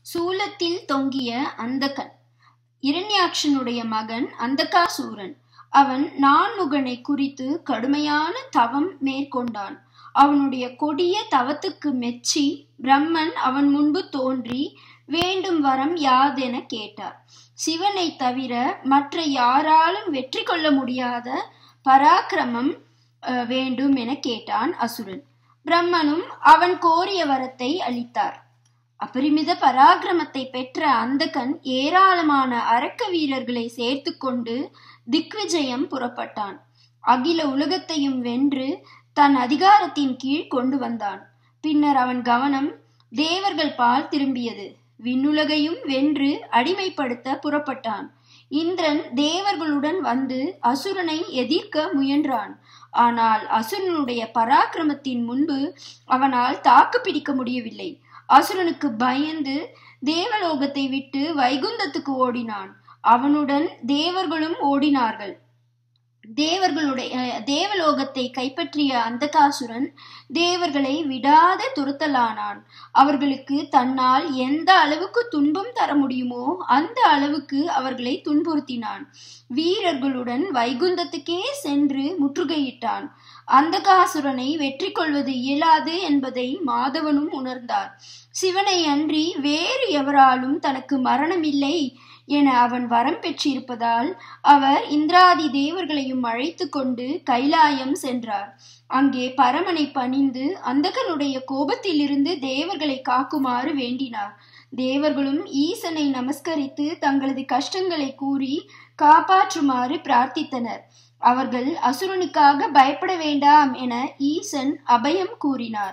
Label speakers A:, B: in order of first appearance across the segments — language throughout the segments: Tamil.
A: சூலத்தில் தொங்கிய அந்தகன் இரண்யாக்ஷனுடைய மகன் அந்தகாசூரன் அவன் நான்முகனை குறித்து கடுமையான தவம் மேற்கொண்டான் அவனுடைய கொடிய தவத்துக்கு மெச்சி பிரம்மன் அவன் முன்பு தோன்றி வேண்டும் வரம் யாதென கேட்டார் சிவனை தவிர மற்ற யாராலும் வெற்றி கொள்ள முடியாத பராக்கிரமம் அஹ், வேண்டும் என கேட்டான் அசுரன் பிரம்மனும் அவன் கோரிய வரத்தை அளித்தார் அபரிமித பராக்கிரமத்தை பெற்ற அந்தகன் ஏராளமான அரக்க வீரர்களை சேர்த்து கொண்டு திக்விஜயம் புறப்பட்டான் அகில உலகத்தையும் வென்று தன் அதிகாரத்தின் கீழ் கொண்டு வந்தான் பின்னர் அவன் கவனம் தேவர்கள் பால் திரும்பியது விண்ணுலகையும் வென்று அடிமைப்படுத்த புறப்பட்டான் இந்திரன் தேவர்களுடன் வந்து அசுரனை எதிர்க்க முயன்றான் ஆனால் அசுரனுடைய பராக்கிரமத்தின் முன்பு அவனால் தாக்கு பிடிக்க முடியவில்லை அசுரனுக்கு பயந்து தேவலோகத்தை விட்டு வைகுந்தத்துக்கு ஓடினான் அவனுடன் தேவர்களும் ஓடினார்கள் தேவர்களுடைய தேவலோகத்தை கைப்பற்றிய அந்தகாசுரன் தேவர்களை விடாத துரத்தலானான் அவர்களுக்கு தன்னால் எந்த அளவுக்கு துன்பம் தர முடியுமோ அந்த அளவுக்கு அவர்களை துன்புறுத்தினான் வீரர்களுடன் வைகுந்தத்துக்கே சென்று முற்றுகையிட்டான் அந்தகாசுரனை வெற்றி கொள்வது இயலாது என்பதை மாதவனும் உணர்ந்தார் சிவனை அன்றி வேறு எவராலும் தனக்கு மரணமில்லை என அவன் வரம் பெற்றிருப்பதால் அவர் இந்திராதி தேவர்களையும் அழைத்து கொண்டு கைலாயம் சென்றார் அங்கே பரமனை பணிந்து அந்தகனுடைய கோபத்திலிருந்து தேவர்களை காக்குமாறு வேண்டினார் தேவர்களும் ஈசனை நமஸ்கரித்து தங்களது கஷ்டங்களை கூறி காப்பாற்றுமாறு பிரார்த்தித்தனர் அவர்கள் அசுரனுக்காக பயப்பட வேண்டாம் என ஈசன் அபயம் கூறினார்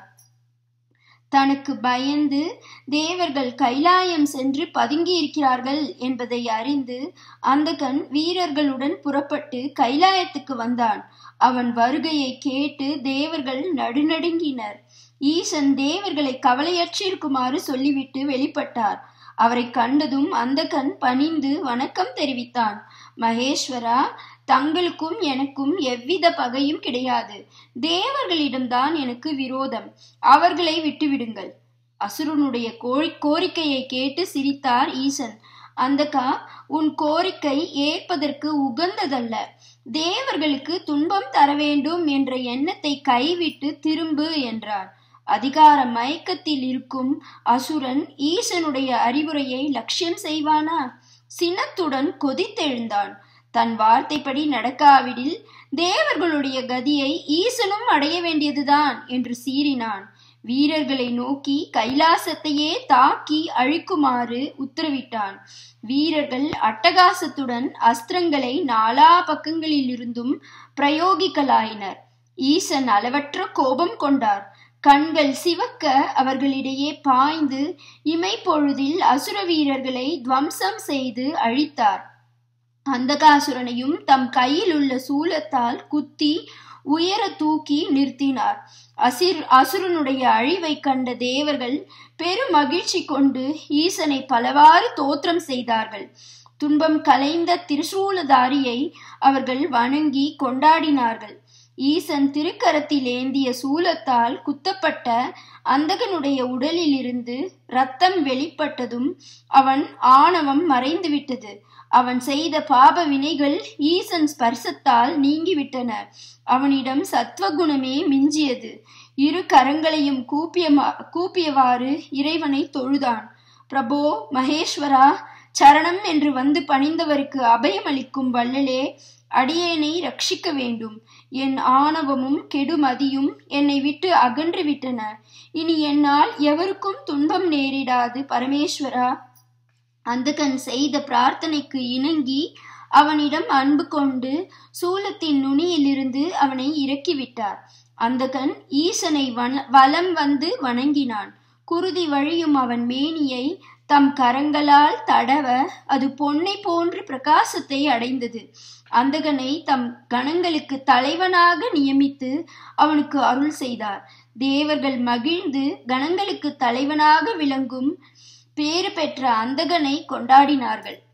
A: தனக்கு பயந்து தேவர்கள் கைலாயம் சென்று பதுங்கியிருக்கிறார்கள் என்பதை அறிந்து அந்தகன் வீரர்களுடன் புறப்பட்டு கைலாயத்துக்கு வந்தான் அவன் வருகையை கேட்டு தேவர்கள் நடுநடுங்கினர் ஈசன் தேவர்களை கவலையற்றிருக்குமாறு சொல்லிவிட்டு வெளிப்பட்டார் அவரை கண்டதும் அந்தகன் பணிந்து வணக்கம் தெரிவித்தான் மகேஸ்வரா தங்களுக்கும் எனக்கும் எவ்வித பகையும் கிடையாது தேவர்களிடம்தான் எனக்கு விரோதம் அவர்களை விட்டுவிடுங்கள் அசுரனுடைய கோரி கோரிக்கையை கேட்டு சிரித்தார் ஈசன் அந்தகா உன் கோரிக்கை ஏற்பதற்கு உகந்ததல்ல தேவர்களுக்கு துன்பம் தர வேண்டும் என்ற எண்ணத்தை கைவிட்டு திரும்பு என்றார் அதிகார மயக்கத்தில் இருக்கும் அசுரன் ஈசனுடைய அறிவுரையை லட்சியம் செய்வானா சினத்துடன் கொதித்தெழுந்தான் தன் வார்த்தைப்படி நடக்காவிடில் தேவர்களுடைய கதியை ஈசனும் அடைய வேண்டியதுதான் என்று சீறினான் வீரர்களை நோக்கி கைலாசத்தையே தாக்கி அழிக்குமாறு உத்தரவிட்டான் வீரர்கள் அட்டகாசத்துடன் அஸ்திரங்களை நாலா பக்கங்களிலிருந்தும் பிரயோகிக்கலாயினர் ஈசன் அளவற்ற கோபம் கொண்டார் கண்கள் சிவக்க அவர்களிடையே பாய்ந்து இமைப்பொழுதில் அசுர வீரர்களை துவம்சம் செய்து அழித்தார் அந்தகாசுரனையும் தம் கையில் உள்ள சூலத்தால் குத்தி உயர தூக்கி நிறுத்தினார் அசிர் அசுரனுடைய அழிவை கண்ட தேவர்கள் பெரும் மகிழ்ச்சி கொண்டு ஈசனை பலவாறு தோற்றம் செய்தார்கள் துன்பம் கலைந்த திருசூலதாரியை அவர்கள் வணங்கி கொண்டாடினார்கள் ஈசன் திருக்கரத்தில் ஏந்திய சூலத்தால் குத்தப்பட்ட அந்தகனுடைய உடலிலிருந்து ரத்தம் வெளிப்பட்டதும் அவன் ஆணவம் மறைந்துவிட்டது அவன் செய்த பாப வினைகள் ஈசன் ஸ்பர்சத்தால் நீங்கிவிட்டன அவனிடம் சத்வகுணமே மிஞ்சியது இரு கரங்களையும் கூப்பிய கூப்பியவாறு இறைவனை தொழுதான் பிரபோ மகேஸ்வரா சரணம் என்று வந்து பணிந்தவருக்கு அபயமளிக்கும் வள்ளலே அடியேனை ரட்சிக்க வேண்டும் என் ஆணவமும் கெடுமதியும் என்னை விட்டு அகன்று விட்டன இனி என்னால் எவருக்கும் துன்பம் நேரிடாது பரமேஸ்வரா அந்தகன் செய்த பிரார்த்தனைக்கு இணங்கி அவனிடம் அன்பு கொண்டு சூலத்தின் நுனியிலிருந்து அவனை இறக்கிவிட்டார் அந்தகன் ஈசனை வலம் வந்து வணங்கினான் குருதி வழியும் அவன் மேனியை தம் கரங்களால் தடவ அது பொன்னை போன்று பிரகாசத்தை அடைந்தது அந்தகனை தம் கணங்களுக்கு தலைவனாக நியமித்து அவனுக்கு அருள் செய்தார் தேவர்கள் மகிழ்ந்து கணங்களுக்கு தலைவனாக விளங்கும் பேறு பெற்ற அந்தகனை கொண்டாடினார்கள்